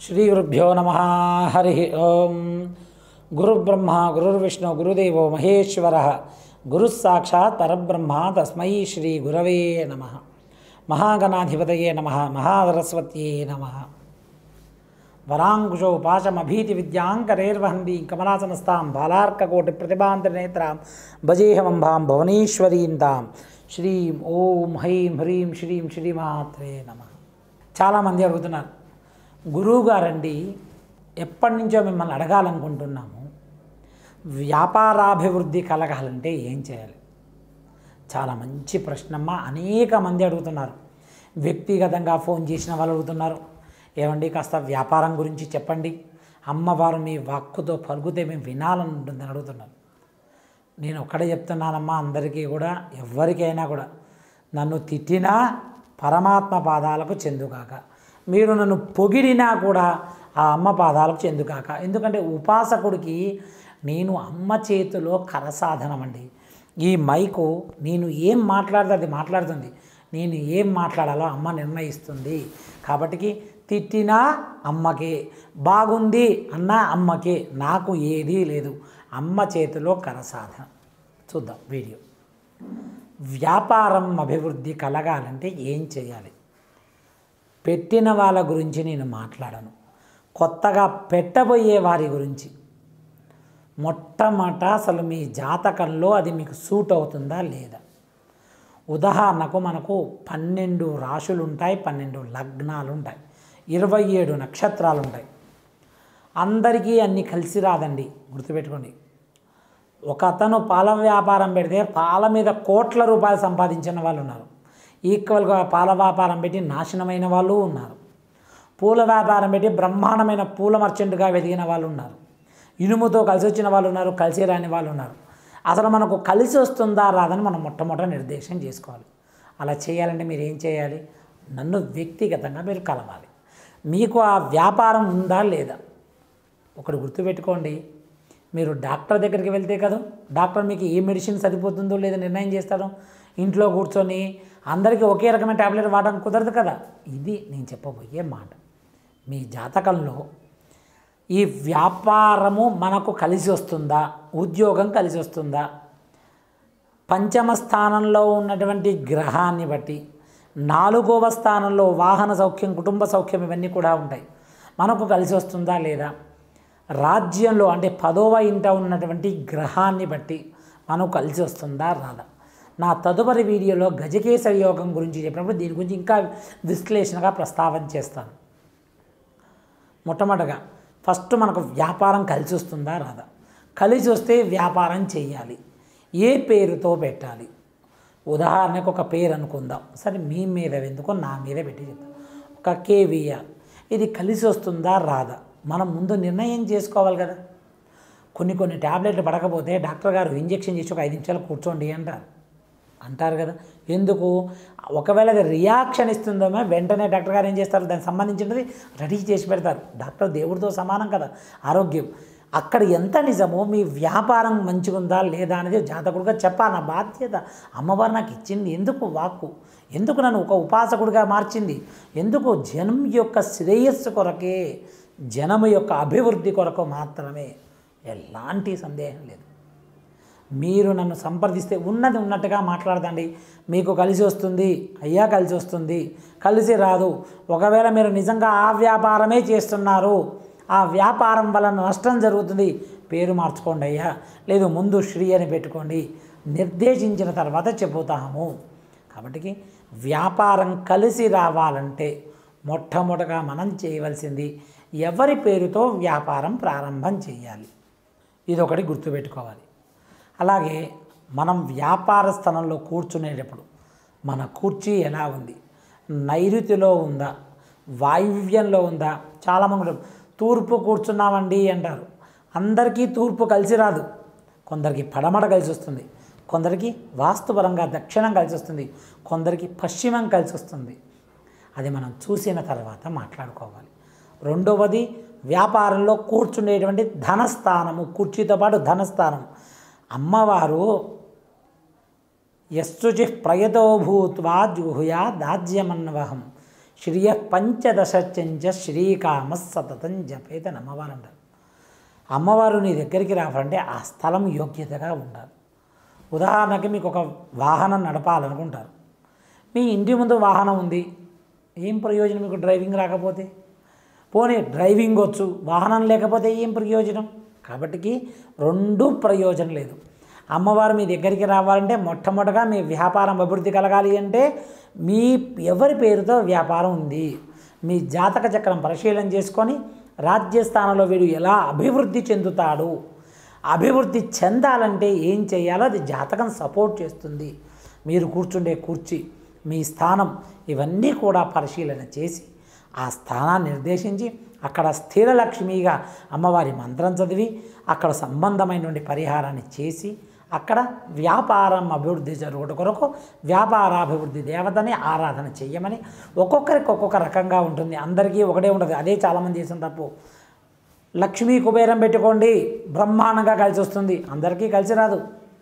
శ్రీ గురుభ్యో నమ హరి ఓం గురుబ్రహ్మ గురుర్విష్ణు గురుదేవో మహేశ్వర గురుస్సాక్షాత్ పరబ్రహ్మ తస్మై శ్రీ గురవే నమ మహాగణాధిపతయే నమ మహాసరస్వత్యే నమ వరాంకుశో పాశమభీతి విద్యాంకరేర్వహంతి కమలాసనస్తాం బాలార్కకోటి ప్రతిభాంతనేత్రాం భజేహమంబాం భువనేశ్వరీం తాం శ్రీం ఓం హైం హ్రీం శ్రీం శ్రీమాత్రే నమ చాలామంది అడుగుతున్నారు గురువు గారండి ఎప్పటి నుంచో మిమ్మల్ని అడగాలనుకుంటున్నాము వ్యాపారాభివృద్ధి కలగాలంటే ఏం చేయాలి చాలా మంచి ప్రశ్నమ్మ అనేక మంది అడుగుతున్నారు వ్యక్తిగతంగా ఫోన్ చేసిన వాళ్ళు అడుగుతున్నారు ఏమండి కాస్త వ్యాపారం గురించి చెప్పండి అమ్మవారు మీ వాక్కుతో పలుకుతే మేము వినాలని ఉంటుందని అడుగుతున్నారు నేను ఒక్కడే చెప్తున్నానమ్మా అందరికీ కూడా ఎవరికైనా కూడా నన్ను తిట్టినా పరమాత్మ పాదాలకు చెందుకాక మీరు నన్ను పొగిడినా కూడా ఆ అమ్మ పాదాలకు చెందుకాక ఎందుకంటే ఉపాసకుడికి నేను అమ్మ చేతిలో కరసాధనం అండి ఈ మైకు నేను ఏం మాట్లాడితే అది మాట్లాడుతుంది నేను ఏం మాట్లాడాలో అమ్మ నిర్ణయిస్తుంది కాబట్టికి తిట్టినా అమ్మకే బాగుంది అన్న అమ్మకే నాకు ఏదీ లేదు అమ్మ చేతిలో కరసాధన చూద్దాం వీడియో వ్యాపారం అభివృద్ధి కలగాలంటే ఏం చేయాలి పెట్టిన వాళ్ళ గురించి నేను మాట్లాడను కొత్తగా పెట్టబోయే వారి గురించి మొట్టమొదట అసలు మీ జాతకంలో అది మీకు సూట్ అవుతుందా లేదా ఉదాహరణకు మనకు పన్నెండు రాశులు ఉంటాయి పన్నెండు లగ్నాలు ఉంటాయి ఇరవై ఏడు నక్షత్రాలు ఉంటాయి అందరికీ అన్ని కలిసి రాదండి గుర్తుపెట్టుకోండి ఒక అతను పాల వ్యాపారం పెడితే పాల మీద కోట్ల రూపాయలు సంపాదించిన వాళ్ళు ఉన్నారు ఈక్వల్గా పాల వ్యాపారం పెట్టి నాశనమైన వాళ్ళు ఉన్నారు పూల వ్యాపారం పెట్టి బ్రహ్మాండమైన పూల మర్చెంట్గా వెదిగిన వాళ్ళు ఉన్నారు ఇనుముతో కలిసి వచ్చిన వాళ్ళు ఉన్నారు కలిసి రాని వాళ్ళు ఉన్నారు అసలు మనకు కలిసి వస్తుందా రాదని మనం మొట్టమొదట నిర్దేశం చేసుకోవాలి అలా చేయాలంటే మీరు ఏం చేయాలి నన్ను వ్యక్తిగతంగా మీరు కలవాలి మీకు ఆ వ్యాపారం ఉందా లేదా ఒకటి గుర్తుపెట్టుకోండి మీరు డాక్టర్ దగ్గరికి వెళ్తే కదా డాక్టర్ మీకు ఏ మెడిసిన్ సరిపోతుందో లేదో నిర్ణయం చేస్తాడు ఇంట్లో కూర్చొని అందరికీ ఒకే రకమైన ట్యాబ్లెట్ వాడడం కుదరదు కదా ఇది నేను చెప్పబోయే మాట మీ జాతకంలో ఈ వ్యాపారము మనకు కలిసి వస్తుందా ఉద్యోగం కలిసి వస్తుందా పంచమ స్థానంలో ఉన్నటువంటి గ్రహాన్ని బట్టి నాలుగవ స్థానంలో వాహన సౌఖ్యం కుటుంబ సౌఖ్యం ఇవన్నీ కూడా ఉంటాయి మనకు కలిసి వస్తుందా లేదా రాజ్యంలో అంటే పదవ ఇంట ఉన్నటువంటి గ్రహాన్ని బట్టి మనకు కలిసి వస్తుందా రాదా నా తదుపరి వీడియోలో గజకేసరి యోగం గురించి చెప్పినప్పుడు దీని గురించి ఇంకా విశ్లేషణగా ప్రస్తావన చేస్తాను మొట్టమొదటగా ఫస్ట్ మనకు వ్యాపారం కలిసి వస్తుందా రాదా కలిసి వస్తే వ్యాపారం చేయాలి ఏ పేరుతో పెట్టాలి ఉదాహరణకు ఒక పేరు అనుకుందాం సరే మీ మీద ఎందుకో నా మీద పెట్టి చెప్తాను ఒక కేవీఆర్ ఇది కలిసి వస్తుందా రాదా మనం ముందు నిర్ణయం చేసుకోవాలి కదా కొన్ని కొన్ని ట్యాబ్లెట్లు పడకపోతే డాక్టర్ గారు ఇంజెక్షన్ చేసి ఒక ఐదు నిమిషాలు కూర్చోండి అంటారు అంటారు కదా ఎందుకు ఒకవేళ అది రియాక్షన్ ఇస్తుందేమో వెంటనే డాక్టర్ గారు ఏం చేస్తారు దానికి సంబంధించినది రెడీ చేసి పెడతారు డాక్టర్ దేవుడితో సమానం కదా ఆరోగ్యం అక్కడ ఎంత నిజమో మీ వ్యాపారం మంచిగుందా లేదా అనేది జాతకుడిగా చెప్పాలి నా బాధ్యత అమ్మవారు నాకు ఇచ్చింది ఎందుకు వాక్కు ఎందుకు నన్ను ఒక ఉపాసకుడిగా మార్చింది ఎందుకు జనం యొక్క శ్రేయస్సు కొరకే జనము యొక్క అభివృద్ధి కొరకు మాత్రమే ఎలాంటి సందేహం లేదు మీరు నన్ను సంప్రదిస్తే ఉన్నది ఉన్నట్టుగా మాట్లాడదండి మీకు కలిసి వస్తుంది అయ్యా కలిసి వస్తుంది కలిసి రాదు ఒకవేళ మీరు నిజంగా ఆ వ్యాపారమే చేస్తున్నారు ఆ వ్యాపారం వలన నష్టం జరుగుతుంది పేరు మార్చుకోండి అయ్యా లేదు ముందు శ్రీ అని పెట్టుకోండి నిర్దేశించిన తర్వాత చెబుతాము కాబట్టి వ్యాపారం కలిసి రావాలంటే మొట్టమొదటగా మనం చేయవలసింది ఎవరి పేరుతో వ్యాపారం ప్రారంభం చేయాలి ఇది ఒకటి గుర్తుపెట్టుకోవాలి అలాగే మనం వ్యాపార స్థలంలో కూర్చునేటప్పుడు మన కుర్చీ ఎలా ఉంది నైరుతిలో ఉందా వాయువ్యంలో ఉందా చాలామంది తూర్పు కూర్చున్నామండి అంటారు అందరికీ తూర్పు కలిసి రాదు కొందరికి పడమట కలిసి వస్తుంది కొందరికి వాస్తుపరంగా దక్షిణం కలిసి వస్తుంది కొందరికి పశ్చిమం కలిసి వస్తుంది అది మనం చూసిన తర్వాత మాట్లాడుకోవాలి రెండవది వ్యాపారంలో కూర్చునేటువంటి ధనస్థానము కుర్చీతో పాటు ధనస్థానం అమ్మవారు యశుచి ప్రయతో భూత్వా జుహుయా దాజ్యమన్వహం శ్రియ పంచదశచంచ శ్రీకామ సతతం జపేత అమ్మవారు అంటారు అమ్మవారు నీ దగ్గరికి రావాలంటే ఆ స్థలం యోగ్యతగా ఉండాలి ఉదాహరణకి మీకు ఒక వాహనం నడపాలనుకుంటారు మీ ఇంటి ముందు వాహనం ఉంది ఏం ప్రయోజనం మీకు డ్రైవింగ్ రాకపోతే పోనీ డ్రైవింగ్ వచ్చు వాహనం లేకపోతే ఏం ప్రయోజనం కాబట్టికి రెండు ప్రయోజనం లేదు అమ్మవారు మీ దగ్గరికి రావాలంటే మొట్టమొదటగా మీ వ్యాపారం అభివృద్ధి కలగాలి అంటే మీ ఎవరి పేరుతో వ్యాపారం ఉంది మీ జాతక చక్రం పరిశీలన చేసుకొని రాజ్యస్థానంలో వీడు ఎలా అభివృద్ధి చెందుతాడు అభివృద్ధి చెందాలంటే ఏం చేయాలో అది జాతకం సపోర్ట్ చేస్తుంది మీరు కూర్చుండే కుర్చీ మీ స్థానం ఇవన్నీ కూడా పరిశీలన చేసి ఆ స్థానాన్ని నిర్దేశించి అక్కడ స్థిర లక్ష్మిగా అమ్మవారి మంత్రం చదివి అక్కడ సంబంధమైనటువంటి పరిహారాన్ని చేసి అక్కడ వ్యాపారం అభివృద్ధి జరుగుట కొరకు వ్యాపారాభివృద్ధి దేవతని ఆరాధన చెయ్యమని ఒక్కొక్కరికి ఒక్కొక్క రకంగా ఉంటుంది అందరికీ ఒకటే ఉంటుంది అదే చాలామంది చేసిన తప్పు లక్ష్మీ కుబేరం పెట్టుకోండి బ్రహ్మాండంగా కలిసి వస్తుంది అందరికీ కలిసి రాదు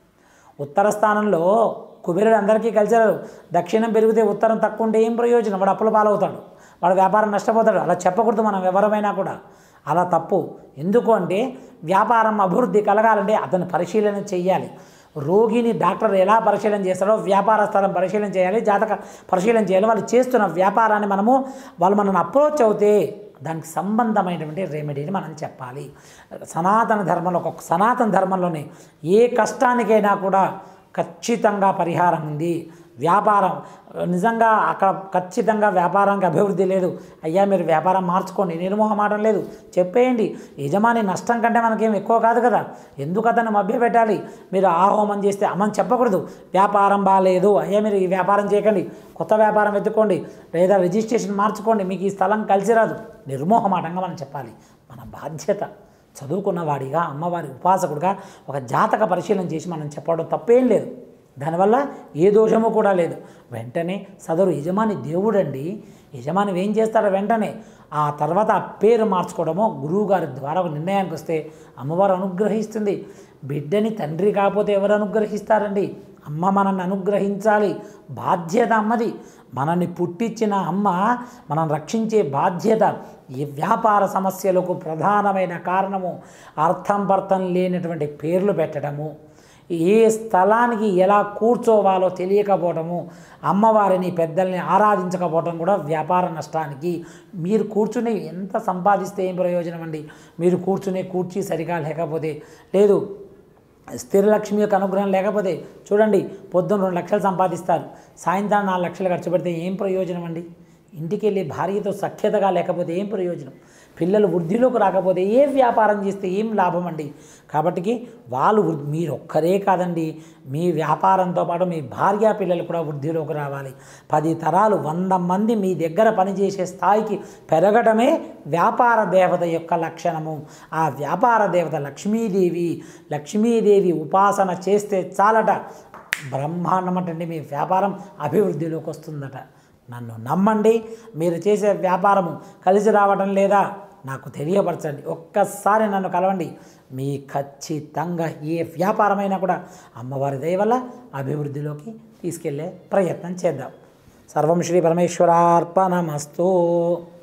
ఉత్తర స్థానంలో కుబేరుడు అందరికీ కలిసి రాదు దక్షిణం పెరిగితే ఉత్తరం తక్కువ ఉంటే ఏం ప్రయోజనం వాడు అప్పుల పాలవుతాడు వాడు వ్యాపారం నష్టపోతాడు అలా చెప్పకూడదు మనం ఎవరమైనా కూడా అలా తప్పు ఎందుకు అంటే వ్యాపారం అభివృద్ధి కలగాలంటే అతను పరిశీలన చెయ్యాలి రోగిని డాక్టర్ ఎలా పరిశీలన చేస్తారో వ్యాపార స్థలం పరిశీలన చేయాలి జాతక పరిశీలన చేయాలి వాళ్ళు చేస్తున్న వ్యాపారాన్ని మనము వాళ్ళు మనల్ని అప్రోచ్ అవుతే దానికి సంబంధమైనటువంటి రెమెడీని మనం చెప్పాలి సనాతన ధర్మంలో ఒక సనాతన ధర్మంలోనే ఏ కష్టానికైనా కూడా ఖచ్చితంగా పరిహారం ఉంది వ్యాపారం నిజంగా అక్కడ ఖచ్చితంగా వ్యాపారానికి అభివృద్ధి లేదు అయ్యా మీరు వ్యాపారం మార్చుకోండి నిర్మోహమాటం లేదు చెప్పేయండి యజమాని నష్టం కంటే మనకేం ఎక్కువ కాదు కదా ఎందుకు అతను మభ్యపెట్టాలి మీరు ఆ హోమం చేస్తే అమ్మని చెప్పకూడదు వ్యాపారం బాగాలేదు అయ్యా మీరు ఈ వ్యాపారం చేయకండి కొత్త వ్యాపారం వెతుక్కోండి లేదా రిజిస్ట్రేషన్ మార్చుకోండి మీకు ఈ స్థలం కలిసి రాదు నిర్మోహమాటంగా మనం చెప్పాలి మన బాధ్యత చదువుకున్న వాడిగా అమ్మవారి ఉపాసకుడిగా ఒక జాతక పరిశీలన చేసి మనం చెప్పడం తప్పేం లేదు దానివల్ల ఏ దోషము కూడా లేదు వెంటనే సదరు యజమాని దేవుడండి యజమాని ఏం చేస్తాడో వెంటనే ఆ తర్వాత ఆ పేరు మార్చుకోవడమో గురువుగారి ద్వారా ఒక నిర్ణయానికి వస్తే అమ్మవారు అనుగ్రహిస్తుంది బిడ్డని తండ్రి కాకపోతే ఎవరు అనుగ్రహిస్తారండి అమ్మ మనల్ని అనుగ్రహించాలి బాధ్యత అమ్మది మనల్ని పుట్టించిన అమ్మ మనం రక్షించే బాధ్యత ఈ వ్యాపార సమస్యలకు ప్రధానమైన కారణము అర్థం పర్థం లేనటువంటి పేర్లు పెట్టడము ఏ స్థలానికి ఎలా కూర్చోవాలో తెలియకపోవటము అమ్మవారిని పెద్దల్ని ఆరాధించకపోవటం కూడా వ్యాపార నష్టానికి మీరు కూర్చుని ఎంత సంపాదిస్తే ఏం ప్రయోజనం అండి మీరు కూర్చునే కూర్చి సరిగా లేకపోతే లేదు స్థిరలక్ష్మి యొక్క అనుగ్రహం లేకపోతే చూడండి పొద్దున్న రెండు లక్షలు సంపాదిస్తారు సాయంత్రం నాలుగు లక్షలు ఖర్చు పెడితే ఏం ప్రయోజనం అండి ఇంటికి వెళ్ళి భార్యతో సఖ్యతగా లేకపోతే ఏం ప్రయోజనం పిల్లలు వృద్ధిలోకి రాకపోతే ఏ వ్యాపారం చేస్తే ఏం లాభం అండి కాబట్టికి వాళ్ళు వృ- మీరు ఒక్కరే కాదండి మీ వ్యాపారంతో పాటు మీ భార్య పిల్లలు కూడా వృద్ధిలోకి రావాలి పది తరాలు వంద మంది మీ దగ్గర పనిచేసే స్థాయికి పెరగడమే వ్యాపార దేవత యొక్క లక్షణము ఆ వ్యాపార దేవత లక్ష్మీదేవి లక్ష్మీదేవి ఉపాసన చేస్తే చాలట బ్రహ్మాండమటండి మీ వ్యాపారం అభివృద్ధిలోకి వస్తుందట నన్ను నమ్మండి మీరు చేసే వ్యాపారము కలిసి రావడం లేదా నాకు తెలియపరచండి ఒక్కసారి నన్ను కలవండి మీ ఖచ్చితంగా ఏ వ్యాపారమైనా కూడా అమ్మవారి దయ వల్ల అభివృద్ధిలోకి తీసుకెళ్లే ప్రయత్నం చేద్దాం సర్వం శ్రీ పరమేశ్వరార్పణమస్తు